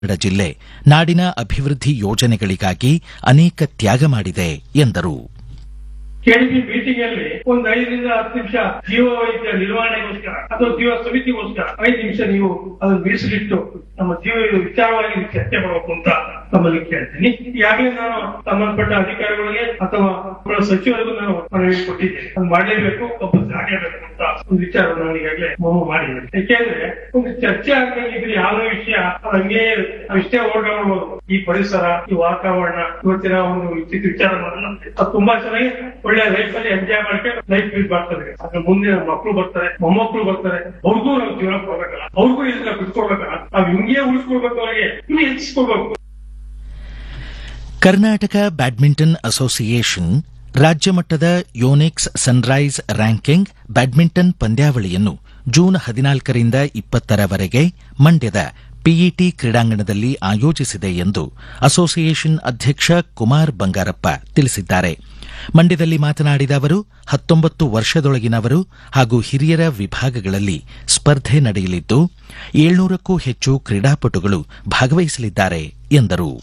ಕನ್ನಡ ಜಿಲ್ಲೆ ನಾಡಿನ ಅಭಿವೃದ್ಧಿ ಯೋಜನೆಗಳಿಗಾಗಿ ಅನೇಕ ತ್ಯಾಗ ಮಾಡಿದೆ ಎಂದರು ಕೆಳಗಿ ಮೀಟಿಂಗ್ ಅಲ್ಲಿ ಒಂದು ಐದರಿಂದ ಹತ್ತು ನಿಮಿಷ ಜೀವ ವೈದ್ಯ ನಿರ್ವಹಣೆಗೋಸ್ಕರ ಅಥವಾ ಜೀವ ಸಮಿತಿಗೋಸ್ಕರ ಐದು ನಿಮಿಷ ನೀವು ಅದನ್ನು ಮೀಸಲಿಟ್ಟು ನಮ್ಮ ಜೀವ ವಿಚಾರವಾಗಿ ನೀವು ಚರ್ಚೆ ಮಾಡಬೇಕು ಅಂತ ತಮ್ಮಲ್ಲಿ ಕೇಳ್ತೀನಿ ಈಗಾಗಲೇ ನಾನು ಸಂಬಂಧಪಟ್ಟ ಅಧಿಕಾರಿಗಳಿಗೆ ಅಥವಾ ಅವರ ಸಚಿವರಿಗೂ ನಾನು ಮನವಿ ಕೊಟ್ಟಿದ್ದೇನೆ ಅದು ಮಾಡಲೇಬೇಕು ಕಂಪಲ್ಸರಿ ಆಗಲೇಬೇಕು ಅಂತ ಒಂದು ವಿಚಾರ ನಾನು ಈಗಾಗಲೇ ಮನವಿ ಮಾಡಿದ್ದೇನೆ ಯಾಕೆಂದ್ರೆ ಒಂದು ಚರ್ಚೆ ಆಗ್ದಂಗೆ ಇದ್ರೆ ಯಾವುದೋ ವಿಷಯ ಅದು ಹಂಗೆ ಅಷ್ಟೇ ಓಡಾಡ್ಬೋದು ಈ ಪರಿಸರ ಈ ವಾತಾವರಣ ಇವತ್ತಿನ ಒಂದು ವಿಚಿತ್ರ ವಿಚಾರ ಮಾಡಲ್ಲ ಅದು ತುಂಬಾ ಚೆನ್ನಾಗಿ ಒಳ್ಳೆ ಲೈಫ್ ಅಲ್ಲಿ ಎಂಜಾಯ್ ಮಾಡ್ಕೊಂಡು ಲೈಫ್ ಲೀಡ್ ಮಾಡ್ತಾರೆ ಅದ್ರ ಮುಂದೆ ನಮ್ಮ ಮಕ್ಕಳು ಬರ್ತಾರೆ ಮೊಮ್ಮಕ್ಕಳು ಬರ್ತಾರೆ ಅವ್ರಿಗೂ ನಾವು ಜೀವನ ಕೊಡ್ಬೇಕಲ್ಲ ಅವ್ರಿಗೂ ಇದನ್ನ ಬಿಟ್ಕೊಡ್ಬೇಕಲ್ಲ ನಾವು ಹಿಂಗೆ ಉಳಿಸ್ಕೊಡ್ಬೇಕು ಅವರಿಗೆ ಇನ್ನು ಹೆಚ್ಚಿಸ್ಕೊಡ್ಬೇಕು ಕರ್ನಾಟಕ ಬ್ಯಾಡ್ಮಿಂಟನ್ ಅಸೋಸಿಯೇಷನ್ ರಾಜ್ಯ ಮಟ್ಟದ ಯೋನೆಕ್ಸ್ ಸನ್ರೈಸ್ ರ್ಯಾಂಕಿಂಗ್ ಬ್ಯಾಡ್ಮಿಂಟನ್ ಪಂದ್ಯಾವಳಿಯನ್ನು ಜೂನ್ ಹದಿನಾಲ್ಕರಿಂದ ಇಪ್ಪತ್ತರವರೆಗೆ ಮಂಡ್ಯದ ಪಿಇಟಿ ಕ್ರೀಡಾಂಗಣದಲ್ಲಿ ಆಯೋಜಿಸಿದೆ ಎಂದು ಅಸೋಸಿಯೇಷನ್ ಅಧ್ಯಕ್ಷ ಕುಮಾರ್ ಬಂಗಾರಪ್ಪ ತಿಳಿಸಿದ್ದಾರೆ ಮಂಡ್ಯದಲ್ಲಿ ಮಾತನಾಡಿದ ಅವರು ಹತ್ತೊಂಬತ್ತು ವರ್ಷದೊಳಗಿನವರು ಹಾಗೂ ಹಿರಿಯರ ವಿಭಾಗಗಳಲ್ಲಿ ಸ್ಪರ್ಧೆ ನಡೆಯಲಿದ್ದು ಏಳ್ನೂರಕ್ಕೂ ಹೆಚ್ಚು ಕ್ರೀಡಾಪಟುಗಳು ಭಾಗವಹಿಸಲಿದ್ದಾರೆ ಎಂದರು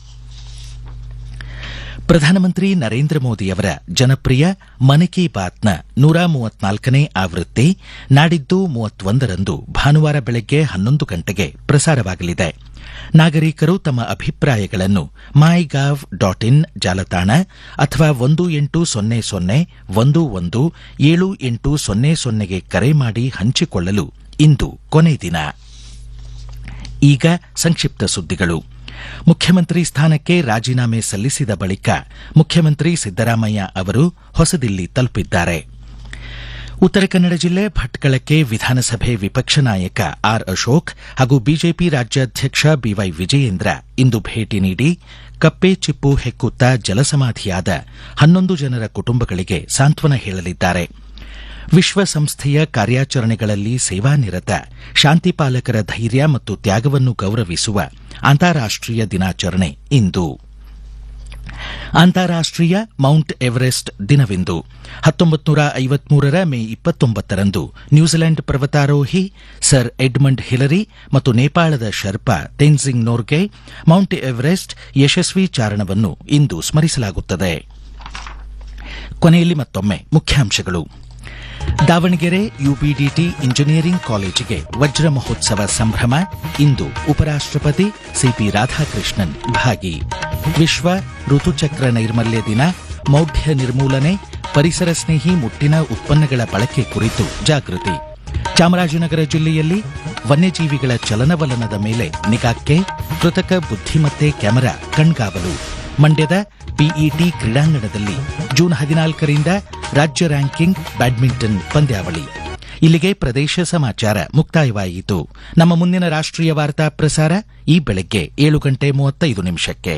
ಪ್ರಧಾನಮಂತ್ರಿ ನರೇಂದ್ರ ಮೋದಿಯವರ ಜನಪ್ರಿಯ ಮನ್ ಕಿ ಬಾತ್ನ ನೂರ ಮೂವತ್ನಾಲ್ಕನೇ ಆವೃತ್ತಿ ನಾಡಿದ್ದು ಮೂವತ್ತೊಂದರಂದು ಭಾನುವಾರ ಬೆಳಗ್ಗೆ ಹನ್ನೊಂದು ಗಂಟೆಗೆ ಪ್ರಸಾರವಾಗಲಿದೆ ನಾಗರಿಕರು ತಮ್ಮ ಅಭಿಪ್ರಾಯಗಳನ್ನು ಮೈ ಗಾವ್ ಡಾಟ್ ಇನ್ ಜಾಲತಾಣ ಅಥವಾ ಒಂದು ಎಂಟು ಸೊನ್ನೆ ಸೊನ್ನೆ ಒಂದು ಒಂದು ಏಳು ಎಂಟು ಸೊನ್ನೆ ಸೊನ್ನೆಗೆ ಕರೆ ಮಾಡಿ ಹಂಚಿಕೊಳ್ಳಲು ಇಂದು ಕೊನೆ ದಿನ ಈಗ ಸಂಕ್ಷಿಪ್ತ ಸುದ್ದಿಗಳು ಮುಖ್ಯಮಂತ್ರಿ ಸ್ಥಾನಕ್ಕೆ ರಾಜೀನಾಮೆ ಸಲ್ಲಿಸಿದ ಬಳಿಕ ಮುಖ್ಯಮಂತ್ರಿ ಸಿದ್ದರಾಮಯ್ಯ ಅವರು ಹೊಸದಿಲ್ಲಿ ತಲುಪಿದ್ದಾರೆ ಉತ್ತರ ಕನ್ನಡ ಜಿಲ್ಲೆ ಭಟ್ಕಳಕ್ಕೆ ವಿಧಾನಸಭೆ ವಿಪಕ್ಷ ನಾಯಕ ಆರ್ ಅಶೋಕ್ ಹಾಗೂ ಬಿಜೆಪಿ ರಾಜ್ಯಾಧ್ಯಕ್ಷ ಬಿವೈ ವಿಜಯೇಂದ್ರ ಇಂದು ಭೇಟಿ ನೀಡಿ ಕಪ್ಪೆ ಚಿಪ್ಪು ಹೆಕ್ಕುತ್ತಾ ಜಲಸಮಾಧಿಯಾದ ಹನ್ನೊಂದು ಜನರ ಕುಟುಂಬಗಳಿಗೆ ಸಾಂತ್ವನ ಹೇಳಲಿದ್ದಾರೆ ವಿಶ್ವಸಂಸ್ಥೆಯ ಕಾರ್ಯಾಚರಣೆಗಳಲ್ಲಿ ಸೇವಾನಿರತ ಶಾಂತಿಪಾಲಕರ ಧೈರ್ಯ ಮತ್ತು ತ್ಯಾಗವನ್ನು ಗೌರವಿಸುವ ಅಂತಾರಾಷ್ಟೀಯ ದಿನಾಚರಣೆ ಇಂದು ಅಂತಾರಾಷ್ಟೀಯ ಮೌಂಟ್ ಎವರೆಸ್ಟ್ ದಿನವಿಂದು ಹತ್ತೊಂಬತ್ತು ನೂರ ಐವತ್ಮೂರರ ಮೇ ಇಪ್ಪತ್ತೊಂಬತ್ತರಂದು ನ್ಯೂಜಿಲೆಂಡ್ ಪರ್ವತಾರೋಹಿ ಸರ್ ಎಡ್ಮಂಡ್ ಹಿಲರಿ ಮತ್ತು ನೇಪಾಳದ ಶರ್ಪಾ ತೆನ್ಸಿಂಗ್ ನೋರ್ಗೆ ಮೌಂಟ್ ಎವರೆಸ್ಟ್ ಯಶಸ್ವಿ ಚಾರಣವನ್ನು ಇಂದು ಸ್ಮರಿಸಲಾಗುತ್ತದೆ ಕೊನೆಯಲ್ಲಿ ಮತ್ತೊಮ್ಮೆ ಮುಖ್ಯಾಂಶಗಳು ದಾವಣಗೆರೆ ಯುಬಿಡಿಟಿ ಇಂಜಿನಿಯರಿಂಗ್ ಕಾಲೇಜಿಗೆ ವಜ್ರ ಮಹೋತ್ಸವ ಸಂಭ್ರಮ ಇಂದು ಉಪರಾಷ್ಟಪತಿ ಸಿಪಿ ರಾಧಾಕೃಷ್ಣನ್ ಭಾಗಿ ವಿಶ್ವ ಋತುಚಕ್ರ ನೈರ್ಮಲ್ಯ ದಿನ ಮೌಢ್ಯ ನಿರ್ಮೂಲನೆ ಪರಿಸರ ಸ್ನೇಹಿ ಮುಟ್ಟಿನ ಉತ್ಪನ್ನಗಳ ಬಳಕೆ ಕುರಿತು ಜಾಗೃತಿ ಚಾಮರಾಜನಗರ ಜಿಲ್ಲೆಯಲ್ಲಿ ವನ್ಯಜೀವಿಗಳ ಚಲನವಲನದ ಮೇಲೆ ನಿಗಾಕ್ಕೆ ಕೃತಕ ಬುದ್ಧಿಮತ್ತೆ ಕ್ಯಾಮೆರಾ ಕಣ್ಗಾವಲು ಮಂಡ್ಯದ ಪಿಇಟಿ ಕ್ರೀಡಾಂಗಣದಲ್ಲಿ ಜೂನ್ ಹದಿನಾಲ್ಕರಿಂದ ರಾಜ್ಯ ರ್ಯಾಂಕಿಂಗ್ ಬ್ಯಾಡ್ಮಿಂಟನ್ ಪಂದ್ಯಾವಳಿ ಇಲ್ಲಿಗೆ ಪ್ರದೇಶ ಸಮಾಚಾರ ಮುಕ್ತಾಯವಾಯಿತು ನಮ್ಮ ಮುಂದಿನ ರಾಷ್ಟ್ರೀಯ ವಾರ್ತಾ ಪ್ರಸಾರ ಈ ಬೆಳಗ್ಗೆ ಏಳು ಗಂಟೆ ಮೂವತ್ತೈದು ನಿಮಿಷಕ್ಕೆ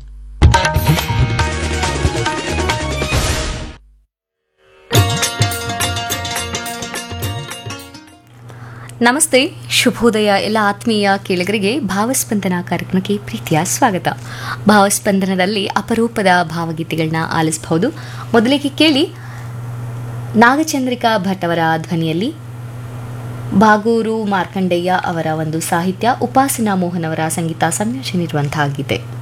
ನಮಸ್ತೆ ಶುಭೋದಯ ಎಲ್ಲ ಆತ್ಮೀಯ ಕೇಳಿಗರಿಗೆ ಭಾವಸ್ಪಂದನ ಕಾರ್ಯಕ್ರಮಕ್ಕೆ ಪ್ರೀತಿಯ ಸ್ವಾಗತ ಭಾವಸ್ಪಂದನದಲ್ಲಿ ಅಪರೂಪದ ಭಾವಗೀತೆಗಳನ್ನ ಆಲಿಸಬಹುದು ಮೊದಲಿಗೆ ಕೇಳಿ ನಾಗಚಂದ್ರಿಕಾ ಭಟ್ ಅವರ ಧ್ವನಿಯಲ್ಲಿ ಬಾಗೂರು ಮಾರ್ಕಂಡಯ್ಯ ಅವರ ಒಂದು ಸಾಹಿತ್ಯ ಉಪಾಸನಾ ಮೋಹನ್ ಅವರ ಸಂಗೀತ ಸಂಯೋಜನೆ ಇರುವಂತಹ ಗೀತೆ